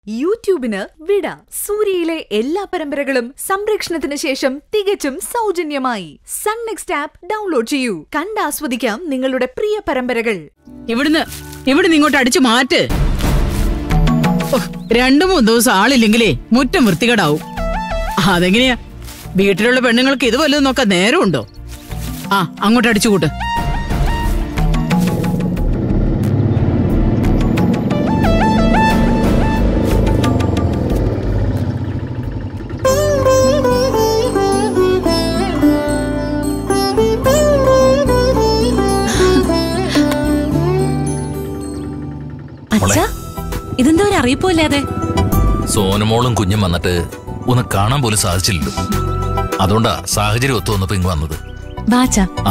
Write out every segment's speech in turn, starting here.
യൂട്യൂബിന് വിട സൂര്യയിലെ എല്ലാ പരമ്പരകളും സംരക്ഷണത്തിന് ശേഷം തികച്ചും സൗജന്യമായി സൺ നെക്സ്റ്റ് ആപ്പ് ഡൗൺലോഡ് ചെയ്യൂ കണ്ടാസ്വദിക്കാം നിങ്ങളുടെ പ്രിയ പരമ്പരകൾ ഇവിടുന്ന് ഇവിടുന്ന് ഇങ്ങോട്ട് അടിച്ചു മാറ്റ് ഓ, രണ്ടു മൂന്ന് ദിവസം ആളില്ലെങ്കിലേ മുറ്റം വൃത്തികേടാവും അതെങ്ങനെയാ വീട്ടിലുള്ള പെണ്ണുങ്ങൾക്ക് ഇത് വല്ലതും നോക്കാൻ നേരമുണ്ടോ ആ അങ്ങോട്ട് അടിച്ചു കൂട്ട് അച്ഛാ ഇതെന്താ ഒരു അറിയിപ്പില്ലാതെ സോനമോളും കുഞ്ഞും വന്നിട്ട് ഒന്ന് കാണാൻ പോലും സാധിച്ചില്ലല്ലോ അതുകൊണ്ടാ സാഹചര്യം ഒത്തു വന്നപ്പോ ഇങ്ങ് വന്നത് വാച്ചാ ആ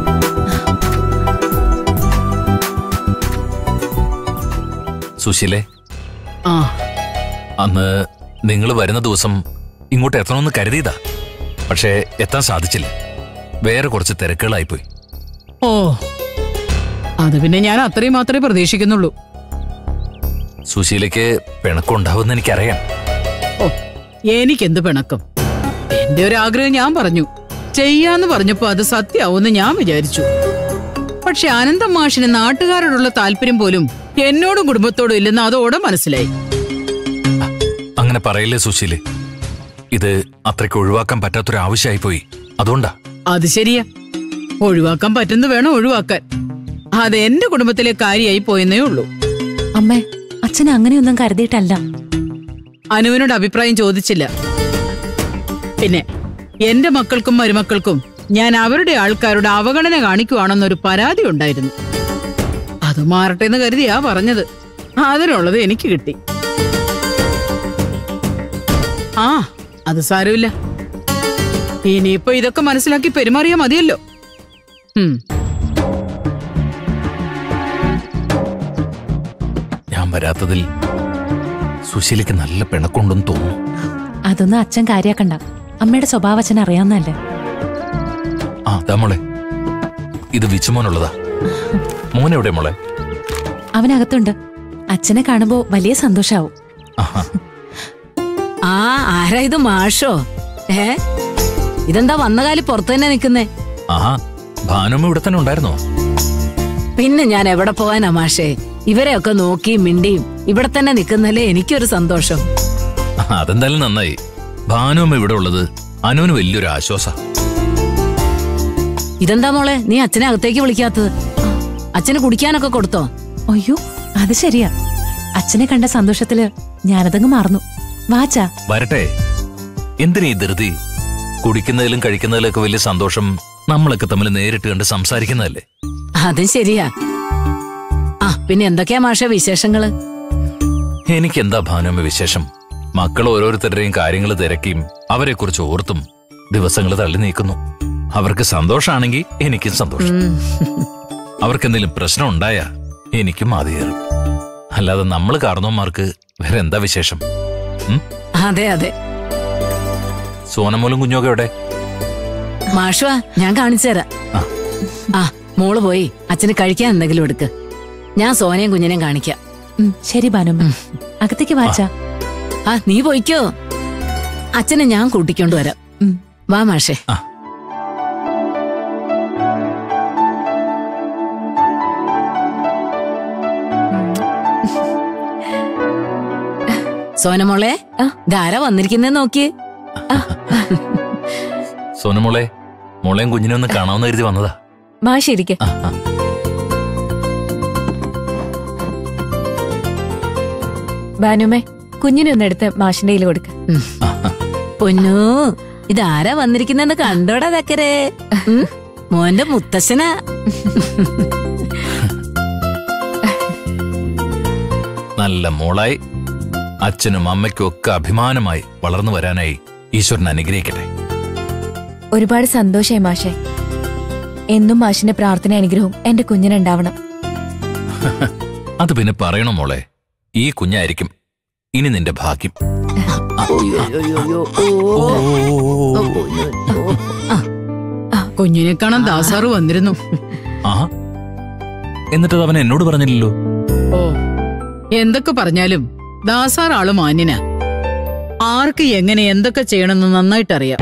സുശീലേ ആ അന്ന് നിങ്ങൾ വരുന്ന ദിവസം ഇങ്ങോട്ട് എത്തണമെന്ന് കരുതിയതാ പക്ഷേ എത്താൻ സാധിച്ചില്ല വേറെ കുറച്ച് തിരക്കുകളായിപ്പോയി ഓ അത് പിന്നെ ഞാൻ അത്രയും മാത്രമേ പ്രതീക്ഷിക്കുന്നുള്ളൂ സുശീലയ്ക്ക് പിണക്കമുണ്ടാവുമെന്ന് എനിക്കറിയാം ഓ എനിക്കെന്ത് പിണക്കം എന്റെ ഒരു ആഗ്രഹം ഞാൻ പറഞ്ഞു ചെയ്യാന്ന് പറഞ്ഞപ്പോ അത് സത്യാവുമെന്ന് ഞാൻ വിചാരിച്ചു പക്ഷെ അനന്തം മാഷിന് നാട്ടുകാരോടുള്ള താല്പര്യം പോലും എന്നോടും കുടുംബത്തോടും ഇല്ലെന്ന് അതോടെ മനസ്സിലായി അങ്ങനെ പറയില്ലേ സുശീല് ഇത് അത്രയ്ക്ക് ഒഴിവാക്കാൻ പറ്റാത്തൊരു ആവശ്യമായിപ്പോയി അതുകൊണ്ടാ അത് ശരിയാ ഒഴിവാക്കാൻ പറ്റുന്ന വേണം ഒഴിവാക്കാൻ അത് എന്റെ കുടുംബത്തിലെ കാര്യമായി പോയെന്നേ ഉള്ളൂ അമ്മേ അച്ഛൻ അങ്ങനെയൊന്നും കരുതിയിട്ടല്ല അനുവിനോട് അഭിപ്രായം ചോദിച്ചില്ല പിന്നെ എന്റെ മക്കൾക്കും മരുമക്കൾക്കും ഞാൻ അവരുടെ ആൾക്കാരുടെ അവഗണന കാണിക്കുവാണെന്നൊരു പരാതി ഉണ്ടായിരുന്നു അത് മാറട്ടെ എന്ന് കരുതിയാ പറഞ്ഞത് അതിനുള്ളത് എനിക്ക് കിട്ടി ആ അത് സാരമില്ല ഇനിയിപ്പോ ഇതൊക്കെ മനസ്സിലാക്കി പെരുമാറിയാ മതിയല്ലോ ഉം ഞാൻ വരാത്തതിൽ സുശീലയ്ക്ക് നല്ല പിണക്കുണ്ടെന്ന് തോന്നുന്നു അതൊന്നും അച്ഛൻ കാര്യാക്കണ്ട അമ്മയുടെ സ്വഭാവം അച്ഛൻ അറിയാവുന്നല്ലേ ആ ദാ മോളെ ഇത് വിച്ചുമോനുള്ളതാ മോൻ എവിടെ മോളെ അവനകത്തുണ്ട് അച്ഛനെ കാണുമ്പോ വലിയ സന്തോഷാവും ആഹാ. ആ ആരാ ഇത് മാഷോ ഏ ഇതെന്താ വന്ന കാലി പുറത്തു തന്നെ നിക്കുന്നേ ആഹാ ഭാനുമ്മ ഇവിടെ തന്നെ ഉണ്ടായിരുന്നോ പിന്നെ ഞാൻ എവിടെ പോവാനാ മാഷേ ഇവരെയൊക്കെ നോക്കിയും മിണ്ടിയും ഇവിടെ തന്നെ നിക്കുന്നല്ലേ എനിക്കൊരു സന്തോഷം ആ, അതെന്തായാലും നന്നായി ഭാനുമ്മ ഇവിടെ ഉള്ളത് അനുവിന് വലിയൊരു ആശ്വാസ ഇതെന്താ മോളെ നീ അച്ഛനെ അകത്തേക്ക് വിളിക്കാത്തത് അച്ഛന് കുടിക്കാനൊക്കെ കൊടുത്തോ അയ്യോ അത് ശരിയാ അച്ഛനെ കണ്ട സന്തോഷത്തില് ഞാനതങ്ങ് മറന്നു വാച്ചാ വരട്ടെ എന്തിനാ ഈ ധൃതി കുടിക്കുന്നതിലും കഴിക്കുന്നതിലൊക്കെ വലിയ സന്തോഷം നമ്മളൊക്കെ തമ്മിൽ നേരിട്ട് കണ്ട് സംസാരിക്കുന്നതല്ലേ അതും ശരിയാ ആ പിന്നെ എന്തൊക്കെയാ മാഷ വിശേഷങ്ങള് എനിക്കെന്താ ഭാനുമ്മ വിശേഷം മക്കൾ ഓരോരുത്തരുടെയും കാര്യങ്ങൾ തിരക്കിയും അവരെക്കുറിച്ച് ഓർത്തും ദിവസങ്ങൾ തള്ളി നീക്കുന്നു അവർക്ക് സന്തോഷാണെങ്കിൽ എനിക്കും സന്തോഷം അവർക്ക് എന്തെങ്കിലും പ്രശ്നം ഉണ്ടായാ എനിക്കും മതിയേറും അല്ലാതെ നമ്മൾ കാരണവന്മാർക്ക് വേറെ എന്താ വിശേഷം ഉം? അതെ അതെ സോനമൂലും കുഞ്ഞൊക്കെ എവിടെ മാഷുവാ ഞാൻ കാണിച്ചു തരാം ആ. ആ മോള് പോയി അച്ഛന് കഴിക്കാൻ എന്തെങ്കിലും എടുക്ക് ഞാൻ സോനയും കുഞ്ഞിനെയും കാണിക്കാം ഉം, ശരി ബാനുമ്മ അകത്തേക്ക് വാച്ചാ ആ നീ പോയിക്കോ അച്ഛനെ ഞാൻ കൂട്ടിക്കൊണ്ട് വരാം ഉം. വാ മാഷേ ആ. സോനമോളെ ആ. ധാര വന്നിരിക്കുന്നേ നോക്കിയേ സോനമോളെ മോളെയും കുഞ്ഞിനെ ഒന്ന് കാണാമെന്ന് കരുതി വന്നതാ മാഷിരിക്കെ ആ, ആ. ബാനുമ്മേ കുഞ്ഞിനെ ഒന്ന് എടുത്ത് മാഷിന്റെ കയ്യിൽ കൊടുക്ക പൊന്നു ഇതാരാ വന്നിരിക്കുന്നെന്ന് കണ്ടോടാ തക്കരെ ഉം, മോന്റെ മുത്തശ്ശനാ നല്ല മോളായി അച്ഛനും അമ്മയ്ക്കും ഒക്കെ അഭിമാനമായി വളർന്നു വരാനായി ഈശ്വരൻ അനുഗ്രഹിക്കട്ടെ ഒരുപാട് സന്തോഷായി മാഷെ എന്നും മാഷിന്റെ പ്രാർത്ഥന അനുഗ്രഹവും എന്റെ കുഞ്ഞിനുണ്ടാവണം അത് പിന്നെ പറയണം മോളെ ഈ കുഞ്ഞായിരിക്കും ഇനി നിന്റെ ഭാഗ്യം കുഞ്ഞിനെ കാണാൻ ദാസാറ് വന്നിരുന്നു ആ എന്നിട്ടത് അവൻ എന്നോട് പറഞ്ഞില്ലല്ലോ ഓ എന്തൊക്കെ പറഞ്ഞാലും ദാസാർ ആള് മാന്യനാ ആർക്ക് എങ്ങനെ എന്തൊക്കെ ചെയ്യണമെന്ന് നന്നായിട്ടറിയാം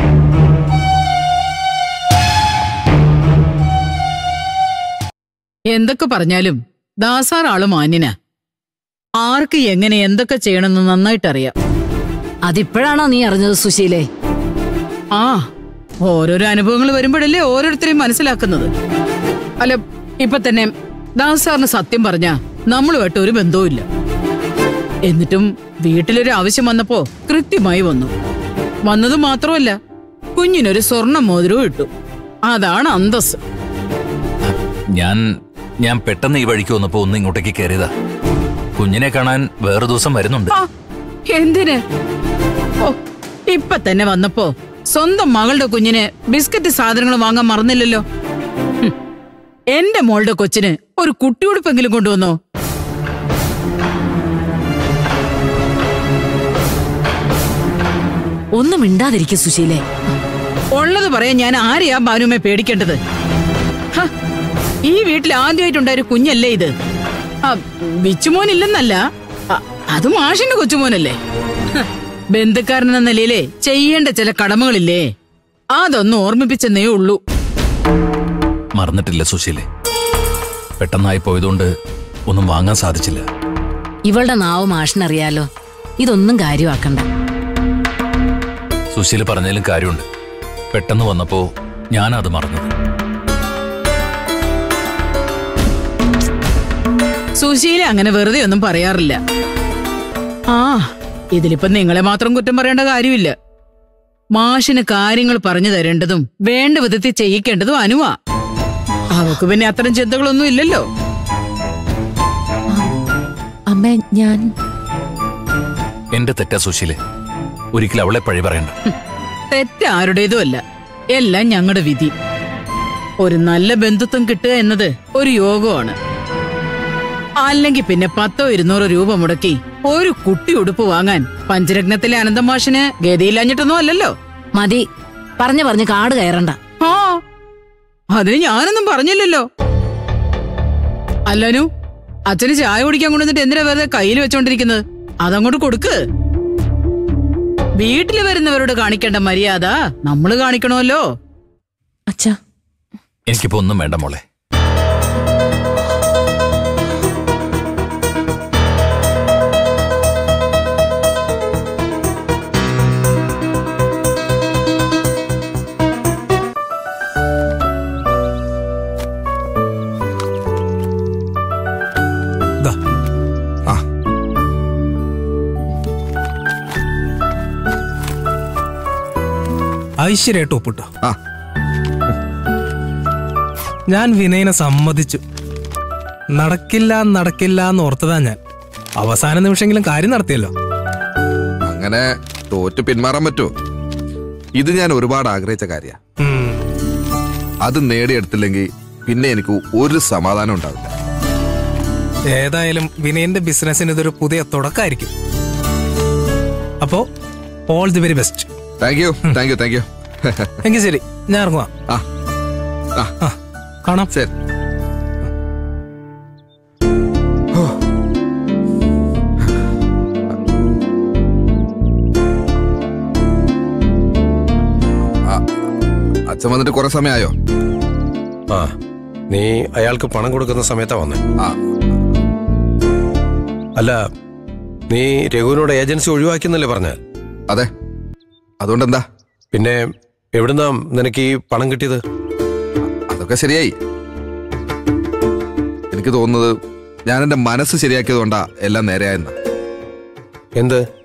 എന്തൊക്കെ പറഞ്ഞാലും ദാസാർ ആള് മാന്യനാ ആർക്ക് എങ്ങനെ എന്തൊക്കെ ചെയ്യണമെന്ന് നന്നായിട്ടറിയാം അതിപ്പോഴാണോ നീ അറിഞ്ഞത് സുശീലേ ആ ഓരോരോ അനുഭവങ്ങൾ വരുമ്പോഴല്ലേ ഓരോരുത്തരെയും മനസ്സിലാക്കുന്നത് അല്ല ഇപ്പൊ തന്നെ ദാസ് സാറിന് സത്യം പറഞ്ഞ നമ്മളുമായിട്ട് ഒരു ബന്ധവുമില്ല എന്നിട്ടും വീട്ടിലൊരു ആവശ്യം വന്നപ്പോ കൃത്യമായി വന്നു വന്നത് മാത്രമല്ല കുഞ്ഞിനൊരു സ്വർണ്ണ മോതിരവും ഇട്ടു അതാണ് അന്തസ് ഞാൻ ഞാൻ പെട്ടെന്ന് ഈ വഴിക്ക് വന്നപ്പോ ഒന്ന് ഇങ്ങോട്ടേക്ക് കയറിയതാ കുഞ്ഞിനെ കാണാൻ വേറെ ദിവസം വരുന്നുണ്ട് ആ, എന്തിന് ഓ ഇപ്പൊ തന്നെ വന്നപ്പോ സ്വന്തം മകളുടെ കുഞ്ഞിന് ബിസ്ക്കറ്റ് സാധനങ്ങൾ വാങ്ങാൻ മറന്നില്ലല്ലോ ഹും, എന്റെ മോളുടെ കൊച്ചിന് ഒരു കുട്ടിയുടുപ്പെങ്കിലും കൊണ്ടുവന്നോ ഒന്നും മിണ്ടാതിരിക്കും സുശീലേ ഉള്ളത് പറയാൻ ഞാൻ ആരെയാ ബാനുമെ പേടിക്കേണ്ടത് ഹ, ഈ വീട്ടിൽ ആദ്യമായിട്ടുണ്ടായ ഒരു കുഞ്ഞല്ലേ ഇത് ആ, ബിച്ചുമോനില്ലെന്നല്ല അ, അത് മാഷിന്റെ കൊച്ചുമോനല്ലേ ഹ, ബന്ധുക്കാരൻ എന്ന നിലയിലെ ചെയ്യേണ്ട ചില കടമകളില്ലേ അതൊന്നും ഓർമ്മിപ്പിച്ചെന്നേ ഉള്ളൂ മറന്നിട്ടില്ല സുശീലെ പെട്ടെന്നായി പോയതുകൊണ്ട് ഒന്നും വാങ്ങാൻ സാധിച്ചില്ല ഇവളുടെ നാവ് മാഷിനറിയാലോ ഇതൊന്നും കാര്യമാക്കണ്ട സുശീല പറഞ്ഞാലും കാര്യമുണ്ട് പെട്ടെന്ന് വന്നപ്പോ ഞാനത് മറന്നത് സുശീല അങ്ങനെ വെറുതെ ഒന്നും പറയാറില്ല ആ ഇതിലിപ്പം നിങ്ങളെ മാത്രം കുറ്റം പറയേണ്ട കാര്യമില്ല മാഷിന് കാര്യങ്ങൾ പറഞ്ഞു തരേണ്ടതും വേണ്ട വിധത്തിൽ ചെയ്യിക്കേണ്ടതും അനുവാ അവക്ക് പിന്നെ അത്തരം ചിന്തകളൊന്നും ഇല്ലല്ലോ അമ്മ ഞാൻ എന്റെ തെറ്റാ സുശീലെ ഒരിക്കലും അവളെ പഴി പറയണ്ട തെറ്റാരുടേതും അല്ല എല്ലാം ഞങ്ങളുടെ വിധി ഒരു നല്ല ബന്ധുത്വം കിട്ടുക എന്നത് ഒരു യോഗമാണ് അല്ലെങ്കിൽ പിന്നെ പത്തോ ഇരുന്നൂറോ രൂപ മുടക്കി ഒരു കുട്ടി ഉടുപ്പ് വാങ്ങാൻ പഞ്ചരത്നത്തിലെ അനന്തമാഷിന് ഗതിയില്ലാഞ്ഞിട്ടൊന്നും അല്ലല്ലോ മതി പറഞ്ഞു പറഞ്ഞ് കാട് കയറണ്ട ആ അതിന് ഞാനൊന്നും പറഞ്ഞില്ലല്ലോ അല്ലനു അച്ഛന് ചായ കുടിക്കാൻ കൊണ്ടുവന്നിട്ട് എന്തിനാ വെറുതെ കയ്യിൽ വെച്ചോണ്ടിരിക്കുന്നത് അതങ്ങോട്ട് കൊടുക്ക് വീട്ടിൽ വരുന്നവരോട് കാണിക്കേണ്ട മര്യാദ നമ്മള് കാണിക്കണമല്ലോ അച്ഛാ എനിക്കിപ്പോ ഒന്നും വേണ്ട മോളെ ദാ. ആ. ഐശ്വര്യമായിട്ട് ഒപ്പിട്ടോ ആ. ഞാൻ വിനയനെ സമ്മതിച്ചു നടക്കില്ല നടക്കില്ല എന്ന് ഓർത്തതാ ഞാൻ അവസാന നിമിഷമെങ്കിലും കാര്യം നടത്തിയല്ലോ അങ്ങനെ തോറ്റു പിന്മാറാൻ പറ്റുമോ ഇത് ഞാൻ ഒരുപാട് ആഗ്രഹിച്ച കാര്യ ഉം. അത് നേടിയെടുത്തില്ലെങ്കിൽ പിന്നെ എനിക്ക് ഒരു സമാധാനം ഉണ്ടാവില്ല ഏതായാലും വിനയന്റെ ബിസിനസ്സിന് ഇതൊരു പുതിയ തുടക്കമായിരിക്കും അപ്പോ all the very best thank you thank you thank you എങ്കിൽ ശരി ഞാൻ ഇറങ്ങുവാ ആ ആ ആ കാണാം ശരി ആ, അച്ഛൻ വന്നിട്ട് കുറെ സമയമായോ ആ നീ അയാൾക്ക് പണം കൊടുക്കുന്ന സമയത്താ വന്നേ ആ അല്ല നീ രഘുവിനോട് ഏജൻസി ഒഴിവാക്കിയെന്നല്ലേ പറഞ്ഞ അതെ അതുകൊണ്ട് എന്താ പിന്നെ എവിടുന്നാ നിനക്ക് ഈ പണം കിട്ടിയത് അതൊക്കെ ശരിയായി എനിക്ക് തോന്നുന്നത് ഞാൻ എന്റെ മനസ്സ് ശരിയാക്കിയത് കൊണ്ടാ എല്ലാം നേരെയായെന്ന എന്ത്